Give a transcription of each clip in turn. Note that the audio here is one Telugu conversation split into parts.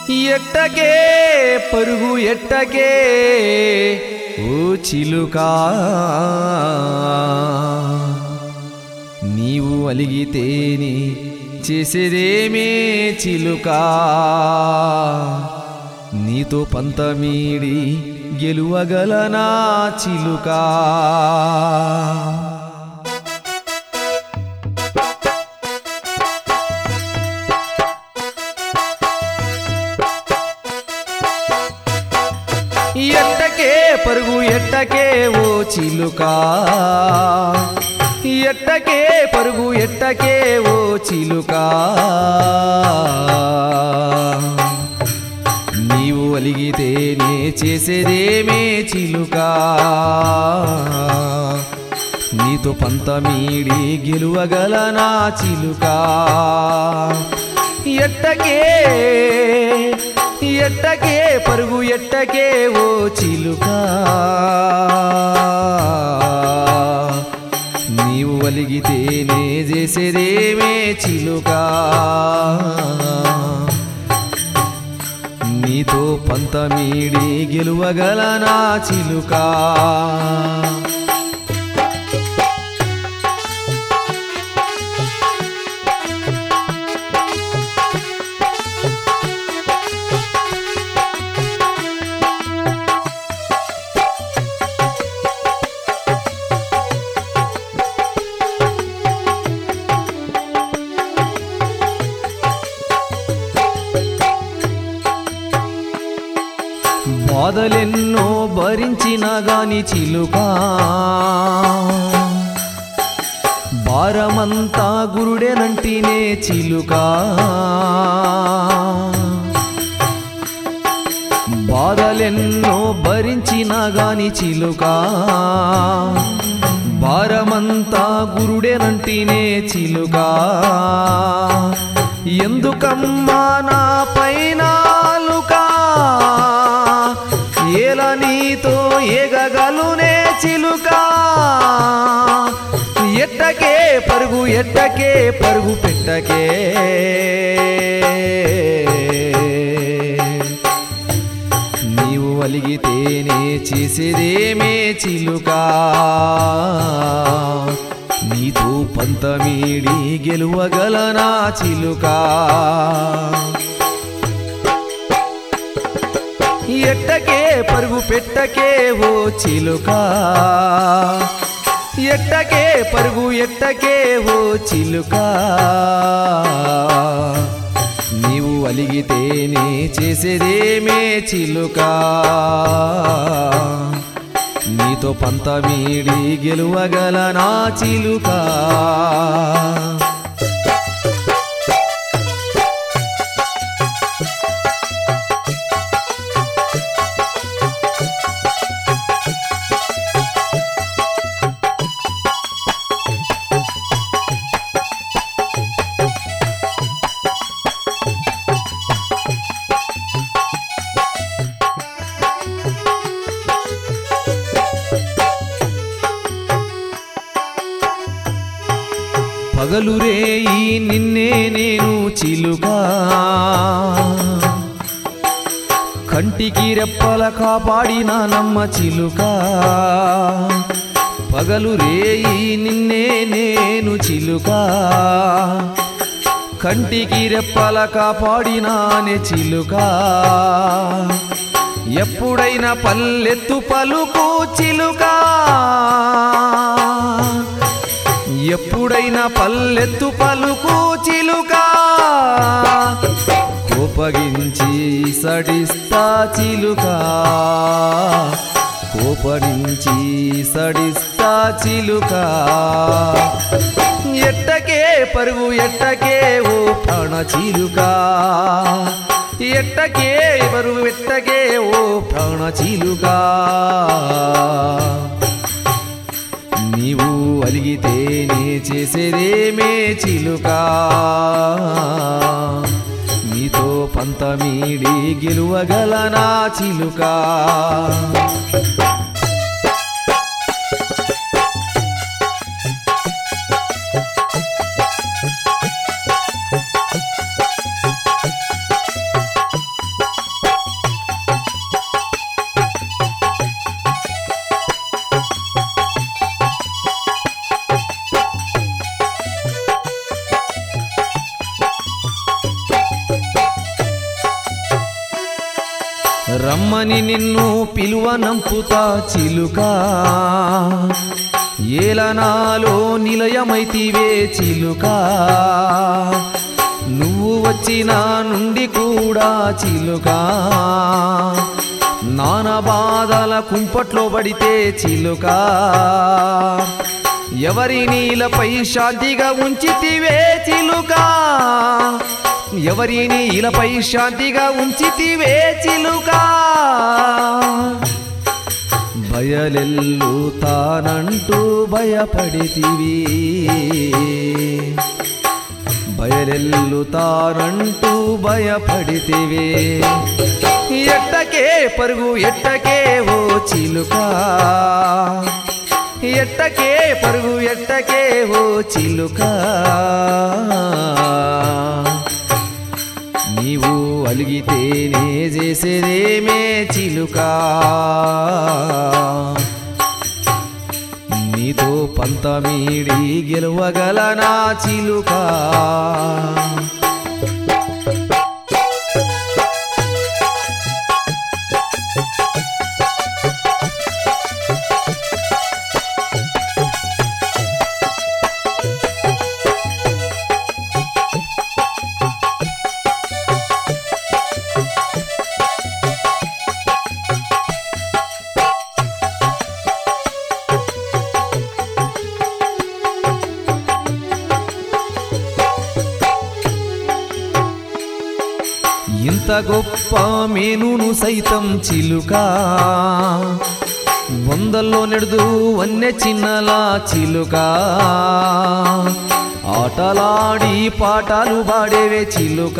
ఎట్టకే పరుగు ఎట్టకే ఓ చిలుకా నీవు అలిగితేనే చేసేదేమే చిలుకా నీతో పంతమీడి గెలువగలనా చిలుకా ఎట్టకే పరుగు ఎట్టకే ఓ చిలుకా ఎట్టకే పరుగు ఎట్టకే ఓ చిలుకా నీవు అలిగితేనే చేసేదేమే చిలుకా నీతో పంతమీడి గెలువగలనా చిలుకా ఎట్టకే ఎట్టకే పరుగు ఎట్టకే ఓ చిలుకా నీవు వలిగితేనే చేసేదేమే చిలుకా నీతో పంతమీడి గెలువగలనా చిలుకా బాధలెన్నో భరించిన గాని చిలుకా భారమంతా గురుడేనంటినే చిలుకా బాధలెన్నో భరించిన గాని చిలుకా భారమంతా గురుడేనంటినే చిలుకా ఎందుకమ్మా నా పైనాలుకా ఏల నీతో ఏగగలునే చిలుకా ఎట్టకే పరుగు ఎట్టకే పరుగు పెట్టకే నీవు అలిగితేనే చేసేదేమే చిలుకా నీతో పంతమీడి గెలువగలనా చిలుకా ఎట్టకే పరుగు పెట్టకే ఓ చిలుకా ఎట్టకే పరుగు ఎట్టకే ఓ చిలుకా నీవు అలిగితేనే చేసేదేమే చిలుకా నీతో పంతమీడి గెలువగలనా చిలుకా పగలు రేయి నిన్నే నేను చిలుకా కంటికి రెప్పల కాపాడిన నమ్మ చిలుకా పగలు రేయి నిన్నే నేను చిలుకా కంటికి రెప్పల కాపాడినానే చిలుకా ఎప్పుడైనా పల్లెత్తు పలుకు చిలుకా ఎప్పుడైనా పల్లెత్తు పలుకు చిలుకా కోపగించి సడిస్తా చిలుకా కోపగించి సడిస్తా చిలుకా ఎట్టకే పరుగు ఎట్టకే ఓ ప్రాణ చిలుకా ఎట్టకే పరుగు ఎట్టకే ఓ ప్రాణ చిలుకా నీవు అలిగితేనే చేసేదేమే చిలుకా నీతో పంతమీడి గెలువగలనా చిలుకా రమ్మని నిన్ను పిలువనంపుతా చిలుక ఏలనాలో నిలయమైతివే చిలుక నువ్వు వచ్చిన నుండి కూడా చిలుక నాన బాధల కుంపట్లో పడితే చిలుక ఎవరి నీలపై శాంతిగా ఉంచితివే చిలుక ఎవరి నీలపై శాంతిగా ఉంచితివే చిలుక బయలెల్లుతానంటూ భయపడితివి బయలెల్లుతానంటూ భయపడితివే ఎట్టకే పరుగు ఎట్టకే ఓ చిలుక ఎట్టకే పరుగు ఎట్టకే ఓ చిలుక నీవు అలిగితేనే చేసేదేమే చిలుక నీతో పంతమీడి గెలవగలనా చిలుక ఇంత గొప్ప మేనును సైతం చిలుక వందల్లో నెడుదు వన్నె చిన్నలా చిలుక ఆటలాడి పాటలు పాడేవే చిలుక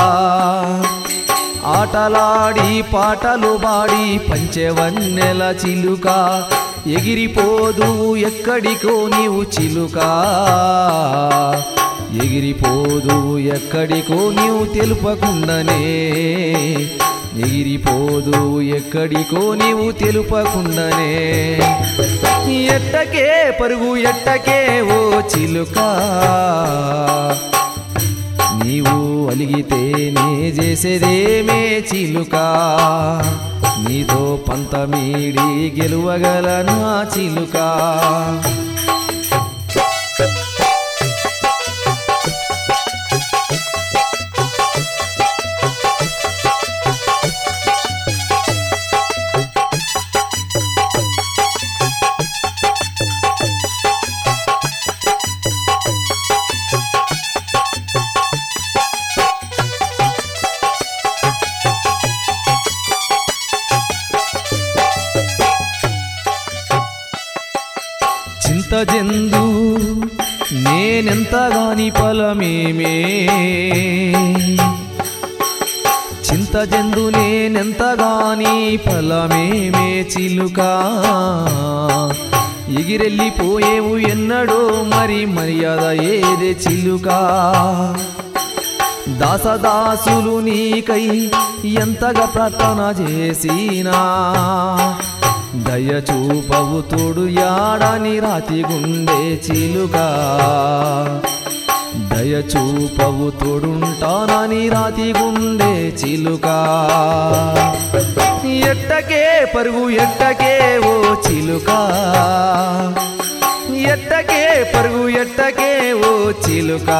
ఆటలాడి పాటలు పాడి పంచెవన్నెల చిలుక ఎగిరిపోదు ఎక్కడికో నీవు చిలుక ఎగిరిపోదు ఎక్కడికో నీవు తెలుపకుండానే ఎగిరిపోదు ఎక్కడికో నీవు తెలుపకుండానే ఎట్టకే పరుగు ఎట్టకే ఓ చిలుక నీవు అలిగితేనే చేసేదేమే చిలుక నీతో పంతమీడి గెలువగలనా చిలుక చింత జందు నేనెంతగాని ఫలమేమే చింత జందు నేనెంతగాని ఫలమేమే చిలుక ఎగిరెళ్ళిపోయేవు ఎన్నడో మరి మర్యాద ఏదే చిలుక దాసదాసులు నీకై ఎంతగా ప్రార్థన చేసినా దయ చూపవు తోడు యాడని రాతి గుండె చిలుక దయ చూపవు తోడుంటానని రాతి గుండె చిలుక ఎట్టకే పరుగు ఎట్టకే ఓ చిలుక ఎట్టకే పరుగు ఎట్టకే ఓ చిలుక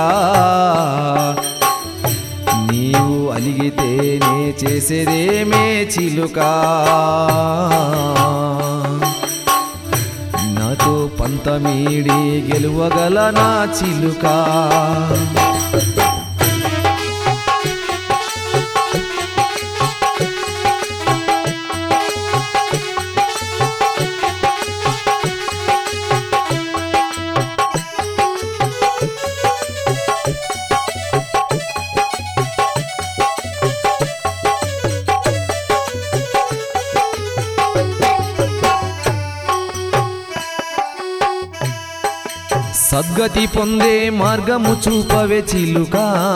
నీవు అలిగితేనే చేసేదేమే చిలుక నాతో పంతమీడి గెలువగలనా చిలుక సద్గతి పొందే మార్గము చూపవే చిలుక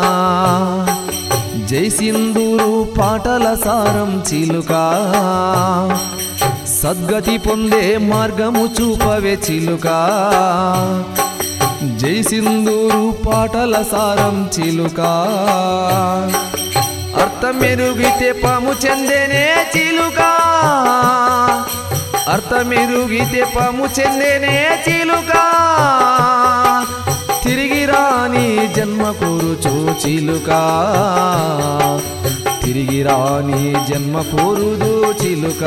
జై సింధూరు పాటల సారం చిలుక సద్గతి పొందే మార్గము చూపవే చిలుక జై సింధూరు పాటల సారం చిలుక అర్థం మెరుగితే పాము చెందేనే చిలుక అర్థం మెరుగితే పాము చెందేనే చిలుక తిరిగి రాని జన్మ కూరుచు చిలుక తిరిగి రాని జన్మ కూరుదు చిలుక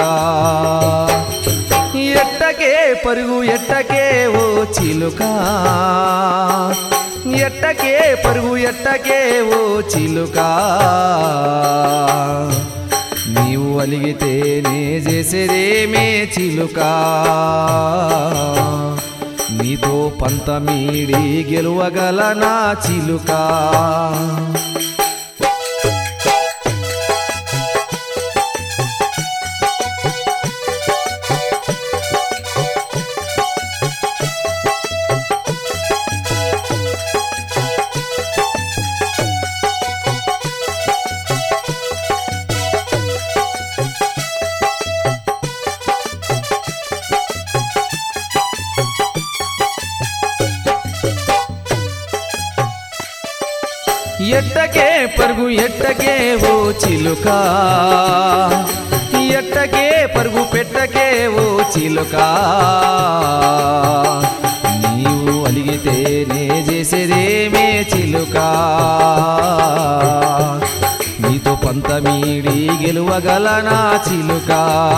ఎట్టకే పరుగు ఎట్టకే ఓ చిలుక ఎట్టకే పరుగు ఎట్టకే ఓ చిలుక నీవు అలిగితేనే చేసేదేమే చిలుక నీతో పంతమీడి గెలువగల నా చిలుక ఎట్టకే పరుగు ఎట్టకే ఓ చిలుక ఎట్టకే పరుగు పెట్టకే ఓ చిలుక నీవు అలిగితేనే చేసేదేమే చిలుక నీతో పంతమీడి గెలువగల నా చిలుక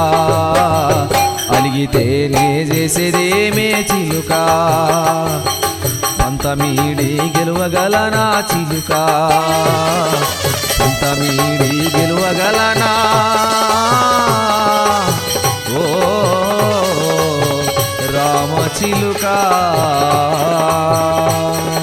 అలిగితేనే చేసేదేమే చిలుక పంతమీడి గెలువగలనా చిలుక పంతమీడి గెలువగలనా ఓ రామ చిలుక